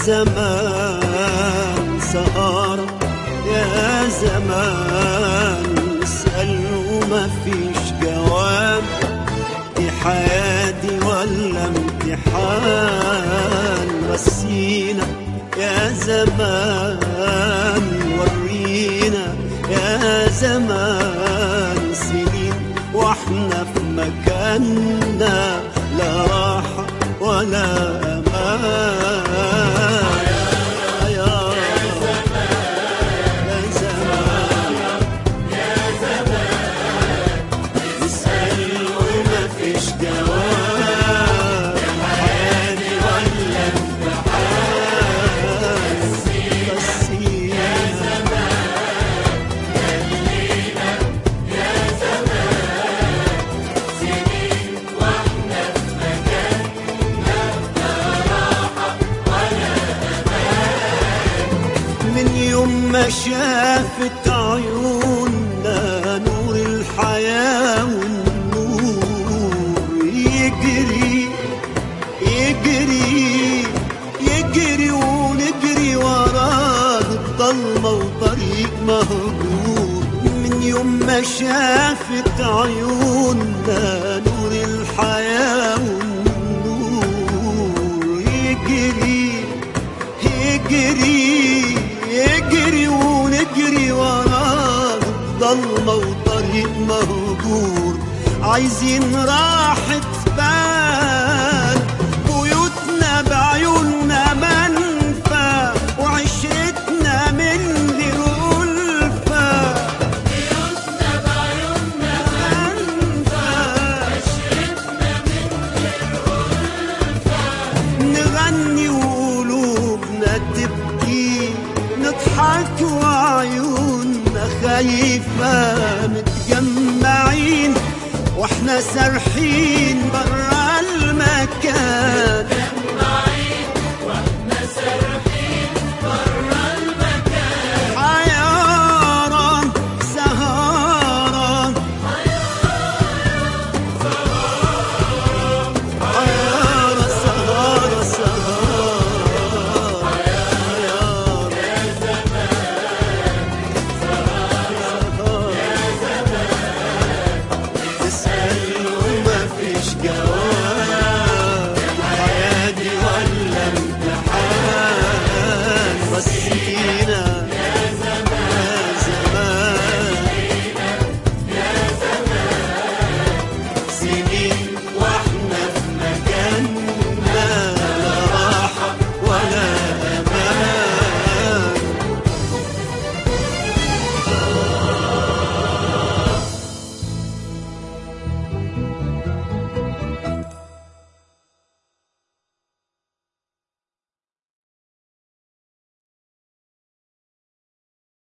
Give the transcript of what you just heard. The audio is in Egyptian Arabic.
زمان سهارة يا زمان نسأل وما فيش جواب دي حياتي ولا امتحان رسينا يا زمان ورينا يا زمان سنين واحنا في مكاننا لا راحة ولا أمان يا زمان نسأل وما فيش جواب حياتي ولا امتحان رسينا من يوم ما شافت عيوننا نور الحياة والنور يجري يجري يجري ونجري وراه الضلمة وطريق مهجور من يوم ما شافت عيوننا نور الحياة والنور يجري يجري يجري ونجري وراه ضلمة وطريق مهجور عايزين راحة بال بيوتنا بعيوننا منفى وعشرتنا من غير ألفة بيوتنا بعيوننا نغني وقلوبنا تبكي نضحك وعيوننا خايفة متجمعين واحنا سارحين برا المكان